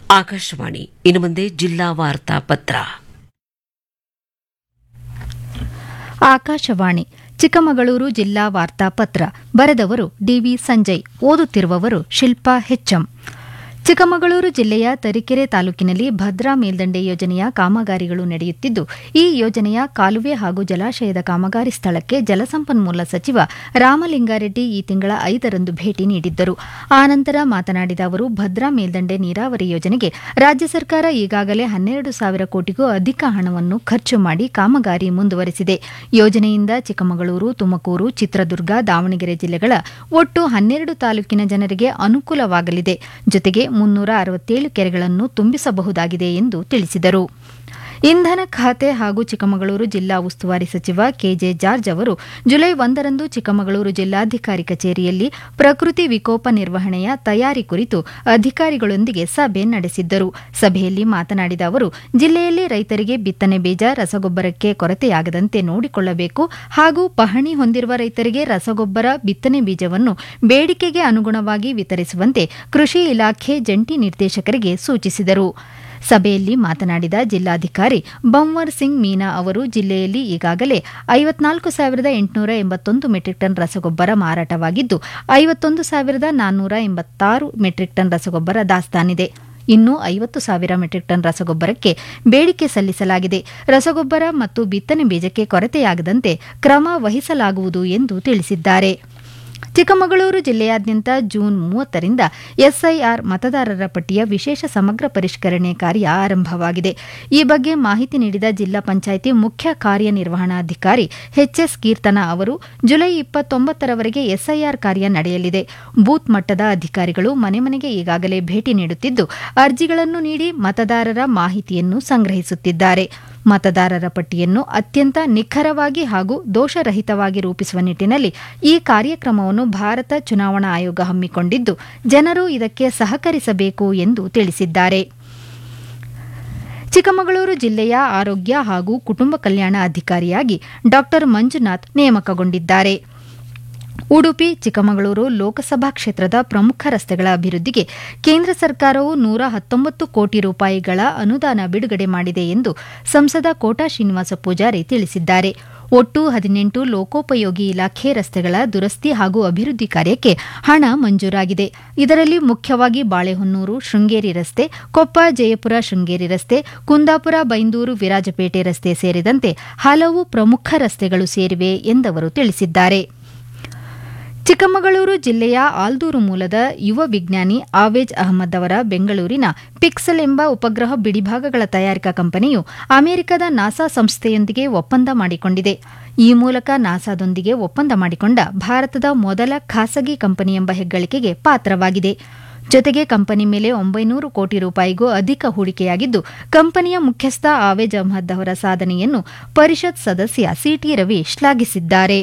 ಆಕಾಶವಾಣಿ ಇನ್ನು ಮುಂದೆ ಜಿಲ್ಲಾ ವಾರ್ತಾ ಪತ್ರ ಆಕಾಶವಾಣಿ ಚಿಕ್ಕಮಗಳೂರು ಜಿಲ್ಲಾ ವಾರ್ತಾ ಪತ್ರ ಬರೆದವರು ಡಿವಿ ಸಂಜಯ್ ಓದುತ್ತಿರುವವರು ಶಿಲ್ಪಾ ಹೆಚ್ಎಂ ಚಿಕ್ಕಮಗಳೂರು ಜಿಲ್ಲೆಯ ತರೀಕೆರೆ ತಾಲೂಕಿನಲ್ಲಿ ಭದ್ರಾ ಮೇಲ್ದಂಡೆ ಯೋಜನೆಯ ಕಾಮಗಾರಿಗಳು ನಡೆಯುತ್ತಿದ್ದು ಈ ಯೋಜನೆಯ ಕಾಲುವೆ ಹಾಗೂ ಜಲಾಶಯದ ಕಾಮಗಾರಿ ಸ್ಥಳಕ್ಕೆ ಜಲಸಂಪನ್ಮೂಲ ಸಚಿವ ರಾಮಲಿಂಗಾರೆಡ್ಡಿ ಈ ತಿಂಗಳ ಐದರಂದು ಭೇಟಿ ನೀಡಿದ್ದರು ಆನಂತರ ಮಾತನಾಡಿದ ಅವರು ಭದ್ರಾ ಮೇಲ್ದಂಡೆ ನೀರಾವರಿ ಯೋಜನೆಗೆ ರಾಜ್ಯ ಸರ್ಕಾರ ಈಗಾಗಲೇ ಹನ್ನೆರಡು ಸಾವಿರ ಕೋಟಿಗೂ ಅಧಿಕ ಹಣವನ್ನು ಖರ್ಚು ಮಾಡಿ ಕಾಮಗಾರಿ ಮುಂದುವರೆಸಿದೆ ಯೋಜನೆಯಿಂದ ಚಿಕ್ಕಮಗಳೂರು ತುಮಕೂರು ಚಿತ್ರದುರ್ಗ ದಾವಣಗೆರೆ ಜಿಲ್ಲೆಗಳ ಒಟ್ಟು ಹನ್ನೆರಡು ತಾಲೂಕಿನ ಜನರಿಗೆ ಅನುಕೂಲವಾಗಲಿದೆ ಜೊತೆಗೆ ಮುನ್ನೂರ ಅರವತ್ತೇಳು ಕೆರೆಗಳನ್ನು ತುಂಬಿಸಬಹುದಾಗಿದೆ ಎಂದು ತಿಳಿಸಿದರು ಇಂಧನ ಖಾತೆ ಹಾಗೂ ಚಿಕ್ಕಮಗಳೂರು ಜಿಲ್ಲಾ ಉಸ್ತುವಾರಿ ಸಚಿವ ಕೆಜೆ ಜಾರ್ಜ್ ಅವರು ಜುಲೈ ಒಂದರಂದು ಚಿಕ್ಕಮಗಳೂರು ಜಿಲ್ಲಾಧಿಕಾರಿ ಕಚೇರಿಯಲ್ಲಿ ಪ್ರಕೃತಿ ವಿಕೋಪ ನಿರ್ವಹಣೆಯ ತಯಾರಿ ಕುರಿತು ಅಧಿಕಾರಿಗಳೊಂದಿಗೆ ಸಭೆ ನಡೆಸಿದ್ದರು ಸಭೆಯಲ್ಲಿ ಮಾತನಾಡಿದ ಅವರು ಜಿಲ್ಲೆಯಲ್ಲಿ ರೈತರಿಗೆ ಬಿತ್ತನೆ ಬೀಜ ರಸಗೊಬ್ಬರಕ್ಕೆ ಕೊರತೆಯಾಗದಂತೆ ನೋಡಿಕೊಳ್ಳಬೇಕು ಹಾಗೂ ಪಹಣಿ ಹೊಂದಿರುವ ರೈತರಿಗೆ ರಸಗೊಬ್ಬರ ಬಿತ್ತನೆ ಬೀಜವನ್ನು ಬೇಡಿಕೆಗೆ ಅನುಗುಣವಾಗಿ ವಿತರಿಸುವಂತೆ ಕೃಷಿ ಇಲಾಖೆ ಜಂಟಿ ನಿರ್ದೇಶಕರಿಗೆ ಸೂಚಿಸಿದರು ಸಭೆಯಲ್ಲಿ ಮಾತನಾಡಿದ ಜಿಲ್ಲಾಧಿಕಾರಿ ಬಂವರ್ ಸಿಂಗ್ ಮೀನಾ ಅವರು ಜಿಲ್ಲೆಯಲ್ಲಿ ಈಗಾಗಲೇ ಐವತ್ನಾಲ್ಕು ಸಾವಿರದ ಎಂಟುನೂರ ಎಂಬತ್ತೊಂದು ಮೆಟ್ರಿಕ್ ಟನ್ ರಸಗೊಬ್ಬರ ಮಾರಾಟವಾಗಿದ್ದು ಐವತ್ತೊಂದು ಸಾವಿರದ ನಾನ್ನೂರ ಎಂಬತ್ತಾರು ಮೆಟ್ರಿಕ್ ಟನ್ ರಸಗೊಬ್ಬರ ದಾಸ್ತಾನಿದೆ ಇನ್ನು ಐವತ್ತು ಸಾವಿರ ಮೆಟ್ರಿಕ್ ಟನ್ ರಸಗೊಬ್ಬರಕ್ಕೆ ಬೇಡಿಕೆ ಸಲ್ಲಿಸಲಾಗಿದೆ ರಸಗೊಬ್ಬರ ಮತ್ತು ಬಿತ್ತನೆ ಬೀಜಕ್ಕೆ ಕೊರತೆಯಾಗದಂತೆ ಕ್ರಮ ವಹಿಸಲಾಗುವುದು ಎಂದು ತಿಳಿಸಿದ್ದಾರೆ ಚಿಕ್ಕಮಗಳೂರು ಜಿಲ್ಲೆಯಾದ್ಯಂತ ಜೂನ್ ಮೂವತ್ತರಿಂದ ಎಸ್ಐಆರ್ ಮತದಾರರ ಪಟ್ಟಿಯ ವಿಶೇಷ ಸಮಗ್ರ ಪರಿಷ್ಕರಣೆ ಕಾರ್ಯ ಆರಂಭವಾಗಿದೆ ಈ ಬಗ್ಗೆ ಮಾಹಿತಿ ನೀಡಿದ ಜಿಲ್ಲಾ ಪಂಚಾಯಿತಿ ಮುಖ್ಯ ಕಾರ್ಯನಿರ್ವಹಣಾಧಿಕಾರಿ ಎಚ್ಎಸ್ ಕೀರ್ತನ ಅವರು ಜುಲೈ ಇಪ್ಪತ್ತೊಂಬತ್ತರವರೆಗೆ ಎಸ್ಐಆರ್ ಕಾರ್ಯ ನಡೆಯಲಿದೆ ಬೂತ್ ಮಟ್ಟದ ಅಧಿಕಾರಿಗಳು ಮನೆ ಮನೆಗೆ ಈಗಾಗಲೇ ಭೇಟಿ ನೀಡುತ್ತಿದ್ದು ಅರ್ಜಿಗಳನ್ನು ನೀಡಿ ಮತದಾರರ ಮಾಹಿತಿಯನ್ನು ಸಂಗ್ರಹಿಸುತ್ತಿದ್ದಾರೆ ಮತದಾರರ ಪಟ್ಟಿಯನ್ನು ಅತ್ಯಂತ ನಿಖರವಾಗಿ ಹಾಗೂ ದೋಷರಹಿತವಾಗಿ ರೂಪಿಸುವ ನಿಟ್ಟಿನಲ್ಲಿ ಈ ಕಾರ್ಯಕ್ರಮವನ್ನು ಭಾರತ ಚುನಾವಣಾ ಆಯೋಗ ಹಮ್ಮಿಕೊಂಡಿದ್ದು ಜನರು ಇದಕ್ಕೆ ಸಹಕರಿಸಬೇಕು ಎಂದು ತಿಳಿಸಿದ್ದಾರೆ ಚಿಕ್ಕಮಗಳೂರು ಜಿಲ್ಲೆಯ ಆರೋಗ್ಯ ಹಾಗೂ ಕುಟುಂಬ ಕಲ್ಯಾಣ ಅಧಿಕಾರಿಯಾಗಿ ಡಾ ಮಂಜುನಾಥ್ ನೇಮಕಗೊಂಡಿದ್ದಾರೆ ಉಡುಪಿ ಚಿಕ್ಕಮಗಳೂರು ಲೋಕಸಭಾ ಕ್ಷೇತ್ರದ ಪ್ರಮುಖ ರಸ್ತೆಗಳ ಅಭಿವೃದ್ಧಿಗೆ ಕೇಂದ್ರ ಸರ್ಕಾರವು ನೂರ ಹತ್ತೊಂಬತ್ತು ಕೋಟಿ ರೂಪಾಯಿಗಳ ಅನುದಾನ ಬಿಡುಗಡೆ ಮಾಡಿದೆ ಎಂದು ಸಂಸದ ಕೋಟಾ ಶ್ರೀನಿವಾಸ ಪೂಜಾರಿ ತಿಳಿಸಿದ್ದಾರೆ ಒಟ್ಟು ಹದಿನೆಂಟು ಲೋಕೋಪಯೋಗಿ ಇಲಾಖೆ ರಸ್ತೆಗಳ ದುರಸ್ತಿ ಹಾಗೂ ಅಭಿವೃದ್ಧಿ ಕಾರ್ಯಕ್ಕೆ ಹಣ ಮಂಜೂರಾಗಿದೆ ಇದರಲ್ಲಿ ಮುಖ್ಯವಾಗಿ ಬಾಳೆಹೊನ್ನೂರು ಶೃಂಗೇರಿ ರಸ್ತೆ ಕೊಪ್ಪ ಜಯಪುರ ಶೃಂಗೇರಿ ರಸ್ತೆ ಕುಂದಾಪುರ ಬೈಂದೂರು ವಿರಾಜಪೇಟೆ ರಸ್ತೆ ಸೇರಿದಂತೆ ಹಲವು ಪ್ರಮುಖ ರಸ್ತೆಗಳು ಸೇರಿವೆ ಎಂದವರು ತಿಳಿಸಿದ್ದಾರೆ ಚಿಕ್ಕಮಗಳೂರು ಜಿಲ್ಲೆಯ ಆಲ್ದೂರು ಮೂಲದ ಯುವ ವಿಜ್ಞಾನಿ ಆವೇಜ್ ಅಹಮದ್ ಅವರ ಬೆಂಗಳೂರಿನ ಪಿಕ್ಸೆಲ್ ಎಂಬ ಉಪಗ್ರಹ ಬಿಡಿಭಾಗಗಳ ತಯಾರಿಕಾ ಕಂಪನಿಯು ಅಮೆರಿಕದ ನಾಸಾ ಸಂಸ್ಥೆಯೊಂದಿಗೆ ಒಪ್ಪಂದ ಮಾಡಿಕೊಂಡಿದೆ ಈ ಮೂಲಕ ನಾಸಾದೊಂದಿಗೆ ಒಪ್ಪಂದ ಮಾಡಿಕೊಂಡ ಭಾರತದ ಮೊದಲ ಖಾಸಗಿ ಕಂಪನಿ ಎಂಬ ಹೆಗ್ಗಳಿಕೆಗೆ ಪಾತ್ರವಾಗಿದೆ ಜೊತೆಗೆ ಕಂಪನಿ ಮೇಲೆ ಒಂಬೈನೂರು ಕೋಟಿ ರೂಪಾಯಿಗೂ ಅಧಿಕ ಹೂಡಿಕೆಯಾಗಿದ್ದು ಕಂಪನಿಯ ಮುಖ್ಯಸ್ಥ ಆವೇಜ್ ಅಹಮದ್ ಅವರ ಸಾಧನೆಯನ್ನು ಪರಿಷತ್ ಸದಸ್ಯ ಸಿಟಿ ರವಿ ಶ್ಲಾಘಿಸಿದ್ದಾರೆ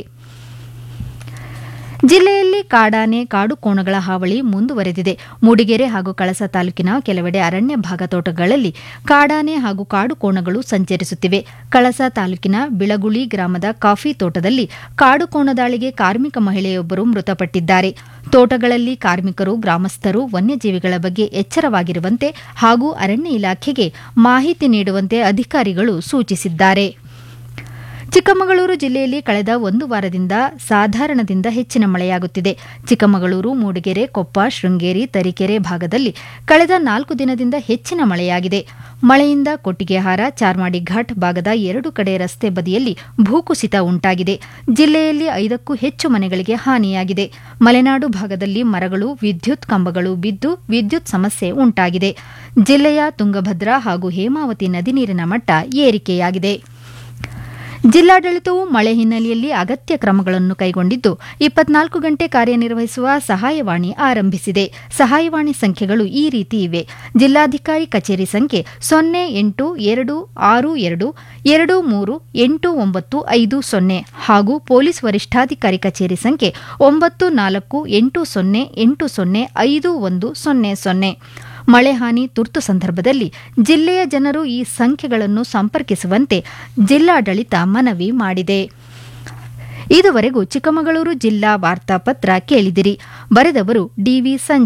ಜಿಲ್ಲೆಯಲ್ಲಿ ಕಾಡಾನೆ ಕಾಡು ಕೋಣಗಳ ಹಾವಳಿ ಮುಂದುವರೆದಿದೆ ಮೂಡಿಗೆರೆ ಹಾಗೂ ಕಳಸ ತಾಲೂಕಿನ ಕೆಲವೆಡೆ ಅರಣ್ಯ ಭಾಗ ತೋಟಗಳಲ್ಲಿ ಕಾಡಾನೆ ಹಾಗೂ ಕಾಡು ಕೋಣಗಳು ಸಂಚರಿಸುತ್ತಿವೆ ಕಳಸ ತಾಲೂಕಿನ ಬಿಳಗುಳಿ ಗ್ರಾಮದ ಕಾಫಿ ತೋಟದಲ್ಲಿ ಕಾಡು ಕೋಣ ದಾಳಿಗೆ ಕಾರ್ಮಿಕ ಮಹಿಳೆಯೊಬ್ಬರು ಮೃತಪಟ್ಟಿದ್ದಾರೆ ತೋಟಗಳಲ್ಲಿ ಕಾರ್ಮಿಕರು ಗ್ರಾಮಸ್ಥರು ವನ್ಯಜೀವಿಗಳ ಬಗ್ಗೆ ಎಚ್ಚರವಾಗಿರುವಂತೆ ಹಾಗೂ ಅರಣ್ಯ ಇಲಾಖೆಗೆ ಮಾಹಿತಿ ನೀಡುವಂತೆ ಅಧಿಕಾರಿಗಳು ಸೂಚಿಸಿದ್ದಾರೆ ಚಿಕ್ಕಮಗಳೂರು ಜಿಲ್ಲೆಯಲ್ಲಿ ಕಳೆದ ಒಂದು ವಾರದಿಂದ ಸಾಧಾರಣದಿಂದ ಹೆಚ್ಚಿನ ಮಳೆಯಾಗುತ್ತಿದೆ ಚಿಕ್ಕಮಗಳೂರು ಮೂಡಿಗೆರೆ ಕೊಪ್ಪ ಶೃಂಗೇರಿ ತರೀಕೆರೆ ಭಾಗದಲ್ಲಿ ಕಳೆದ ನಾಲ್ಕು ದಿನದಿಂದ ಹೆಚ್ಚಿನ ಮಳೆಯಾಗಿದೆ ಮಳೆಯಿಂದ ಕೊಟ್ಟಿಗೆಹಾರ ಚಾರ್ಮಾಡಿ ಘಾಟ್ ಭಾಗದ ಎರಡು ಕಡೆ ರಸ್ತೆ ಬದಿಯಲ್ಲಿ ಭೂಕುಸಿತ ಉಂಟಾಗಿದೆ ಜಿಲ್ಲೆಯಲ್ಲಿ ಐದಕ್ಕೂ ಹೆಚ್ಚು ಮನೆಗಳಿಗೆ ಹಾನಿಯಾಗಿದೆ ಮಲೆನಾಡು ಭಾಗದಲ್ಲಿ ಮರಗಳು ವಿದ್ಯುತ್ ಕಂಬಗಳು ಬಿದ್ದು ವಿದ್ಯುತ್ ಸಮಸ್ಯೆ ಉಂಟಾಗಿದೆ ಜಿಲ್ಲೆಯ ತುಂಗಭದ್ರಾ ಹಾಗೂ ಹೇಮಾವತಿ ನದಿ ನೀರಿನ ಮಟ್ಟ ಏರಿಕೆಯಾಗಿದೆ ಜಿಲ್ಲಾಡಳಿತವು ಮಳೆ ಹಿನ್ನೆಲೆಯಲ್ಲಿ ಅಗತ್ಯ ಕ್ರಮಗಳನ್ನು ಕೈಗೊಂಡಿದ್ದು ಇಪ್ಪತ್ನಾಲ್ಕು ಗಂಟೆ ಕಾರ್ಯನಿರ್ವಹಿಸುವ ಸಹಾಯವಾಣಿ ಆರಂಭಿಸಿದೆ ಸಹಾಯವಾಣಿ ಸಂಖ್ಯೆಗಳು ಈ ರೀತಿ ಇವೆ ಜಿಲ್ಲಾಧಿಕಾರಿ ಕಚೇರಿ ಸಂಖ್ಯೆ ಸೊನ್ನೆ ಎಂಟು ಎರಡು ಆರು ಎರಡು ಎರಡು ಮೂರು ಎಂಟು ಒಂಬತ್ತು ಐದು ಸೊನ್ನೆ ಹಾಗೂ ಪೊಲೀಸ್ ವರಿಷ್ಠಾಧಿಕಾರಿ ಕಚೇರಿ ಸಂಖ್ಯೆ ಒಂಬತ್ತು ನಾಲ್ಕು ಎಂಟು ಸೊನ್ನೆ ಎಂಟು ಸೊನ್ನೆ ಐದು ಒಂದು ಸೊನ್ನೆ ಸೊನ್ನೆ ಮಳೆ ಹಾನಿ ತುರ್ತು ಸಂದರ್ಭದಲ್ಲಿ ಜಿಲ್ಲೆಯ ಜನರು ಈ ಸಂಖ್ಯೆಗಳನ್ನು ಸಂಪರ್ಕಿಸುವಂತೆ ಜಿಲ್ಲಾಡಳಿತ ಮನವಿ ಮಾಡಿದೆ ಇದುವರೆಗೂ ಚಿಕ್ಕಮಗಳೂರು ಜಿಲ್ಲಾ ವಾರ್ತಾಪತ್ರ ಕೇಳಿದಿರಿ ಬರೆದವರು ಡಿವಿ ಸಂಜಯ್